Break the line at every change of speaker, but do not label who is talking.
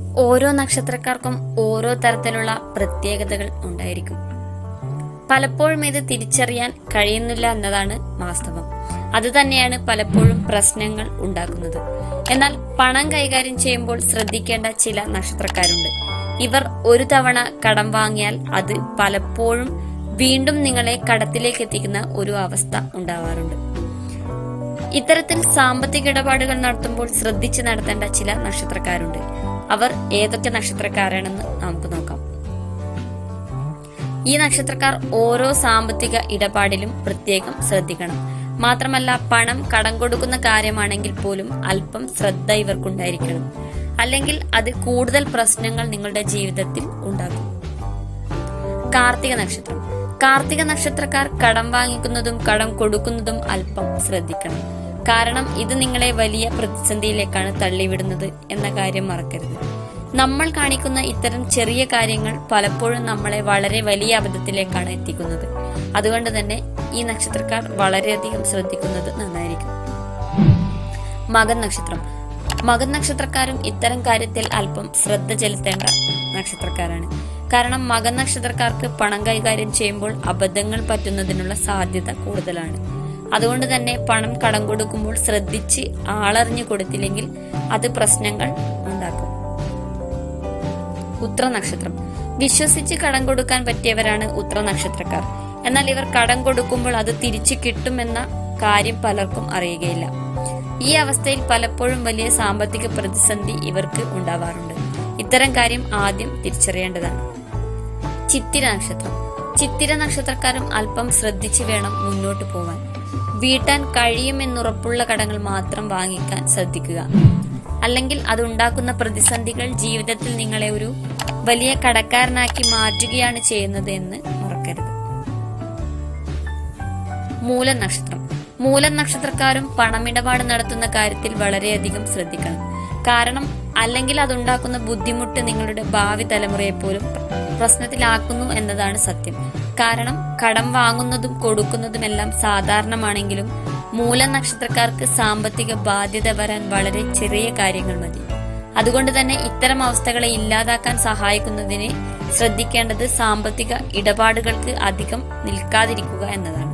ഓരോ നക്ഷത്രക്കാർക്കും ഓരോ തരത്തിലുള്ള പ്രത്യേകതകൾ ഉണ്ടായിരിക്കും പലപ്പോഴും ഇത് തിരിച്ചറിയാൻ കഴിയുന്നില്ല എന്നതാണ് വാസ്തവം അത് തന്നെയാണ് പലപ്പോഴും പ്രശ്നങ്ങൾ ഉണ്ടാക്കുന്നത് എന്നാൽ പണം കൈകാര്യം ചെയ്യുമ്പോൾ ശ്രദ്ധിക്കേണ്ട ചില നക്ഷത്രക്കാരുണ്ട് ഇവർ ഒരു തവണ കടം വാങ്ങിയാൽ അത് പലപ്പോഴും വീണ്ടും നിങ്ങളെ കടത്തിലേക്ക് എത്തിക്കുന്ന ഒരു അവസ്ഥ ഉണ്ടാവാറുണ്ട് ഇത്തരത്തിൽ സാമ്പത്തിക ഇടപാടുകൾ നടത്തുമ്പോൾ ശ്രദ്ധിച്ച് നടത്തേണ്ട ചില നക്ഷത്രക്കാരുണ്ട് അവർ ഏതൊക്കെ നക്ഷത്രക്കാരാണെന്ന് നമുക്ക് നോക്കാം ഈ നക്ഷത്രക്കാർ ഓരോ സാമ്പത്തിക ഇടപാടിലും പ്രത്യേകം ശ്രദ്ധിക്കണം മാത്രമല്ല പണം കടം കൊടുക്കുന്ന കാര്യമാണെങ്കിൽ പോലും അല്പം ശ്രദ്ധ ഇവർക്കുണ്ടായിരിക്കണം അല്ലെങ്കിൽ അത് കൂടുതൽ പ്രശ്നങ്ങൾ നിങ്ങളുടെ ജീവിതത്തിൽ ഉണ്ടാക്കും കാർത്തിക നക്ഷത്രം കാർത്തിക നക്ഷത്രക്കാർ കടം വാങ്ങിക്കുന്നതും കടം കൊടുക്കുന്നതും അല്പം ശ്രദ്ധിക്കണം കാരണം ഇത് നിങ്ങളെ വലിയ പ്രതിസന്ധിയിലേക്കാണ് തള്ളിവിടുന്നത് എന്ന കാര്യം മറക്കരുത് നമ്മൾ കാണിക്കുന്ന ഇത്തരം ചെറിയ കാര്യങ്ങൾ പലപ്പോഴും നമ്മളെ വളരെ വലിയ അബദ്ധത്തിലേക്കാണ് എത്തിക്കുന്നത് അതുകൊണ്ട് തന്നെ ഈ നക്ഷത്രക്കാർ വളരെയധികം ശ്രദ്ധിക്കുന്നത് നന്നായിരിക്കും മകൻ നക്ഷത്രം മകൻ നക്ഷത്രക്കാരും ഇത്തരം കാര്യത്തിൽ അല്പം ശ്രദ്ധ ചെലുത്തേണ്ട നക്ഷത്രക്കാരാണ് കാരണം മകൻ നക്ഷത്രക്കാർക്ക് പണം കൈകാര്യം ചെയ്യുമ്പോൾ അബദ്ധങ്ങൾ പറ്റുന്നതിനുള്ള സാധ്യത കൂടുതലാണ് അതുകൊണ്ട് തന്നെ പണം കടം കൊടുക്കുമ്പോൾ ശ്രദ്ധിച്ച് ആളറിഞ്ഞു കൊടുത്തില്ലെങ്കിൽ അത് പ്രശ്നങ്ങൾ ഉണ്ടാക്കും ഉത്ര നക്ഷത്രം വിശ്വസിച്ച് കടം കൊടുക്കാൻ പറ്റിയവരാണ് ഉത്ര നക്ഷത്രക്കാർ എന്നാൽ ഇവർ കടം കൊടുക്കുമ്പോൾ അത് തിരിച്ചു കിട്ടുമെന്ന കാര്യം പലർക്കും അറിയുകയില്ല ഈ അവസ്ഥയിൽ പലപ്പോഴും വലിയ സാമ്പത്തിക പ്രതിസന്ധി ഇവർക്ക് ഉണ്ടാവാറുണ്ട് ഇത്തരം കാര്യം ആദ്യം തിരിച്ചറിയേണ്ടതാണ് ചിത്തിര നക്ഷത്രം ചിത്തിര നക്ഷത്രക്കാരും അല്പം ശ്രദ്ധിച്ചു വേണം മുന്നോട്ട് പോവാൻ വീട്ടാൻ കഴിയുമെന്നുറപ്പുള്ള കടങ്ങൾ മാത്രം വാങ്ങിക്കാൻ ശ്രദ്ധിക്കുക അല്ലെങ്കിൽ അതുണ്ടാക്കുന്ന പ്രതിസന്ധികൾ ജീവിതത്തിൽ നിങ്ങളെ ഒരു വലിയ കടക്കാരനാക്കി മാറ്റുകയാണ് ചെയ്യുന്നത് എന്ന് മറക്കരുത് മൂലം നക്ഷത്രം മൂലം നക്ഷത്രക്കാരും പണമിടപാട് നടത്തുന്ന കാര്യത്തിൽ വളരെയധികം ശ്രദ്ധിക്കണം കാരണം അല്ലെങ്കിൽ അതുണ്ടാക്കുന്ന ബുദ്ധിമുട്ട് നിങ്ങളുടെ ഭാവി തലമുറയെ പോലും പ്രശ്നത്തിലാക്കുന്നു എന്നതാണ് സത്യം കാരണം കടം വാങ്ങുന്നതും കൊടുക്കുന്നതുമെല്ലാം സാധാരണമാണെങ്കിലും മൂലം നക്ഷത്രക്കാർക്ക് സാമ്പത്തിക ബാധ്യത വരാൻ വളരെ ചെറിയ കാര്യങ്ങൾ മതി അതുകൊണ്ട് തന്നെ ഇത്തരം അവസ്ഥകളെ ഇല്ലാതാക്കാൻ സഹായിക്കുന്നതിന് ശ്രദ്ധിക്കേണ്ടത് സാമ്പത്തിക ഇടപാടുകൾക്ക് അധികം നിൽക്കാതിരിക്കുക എന്നതാണ്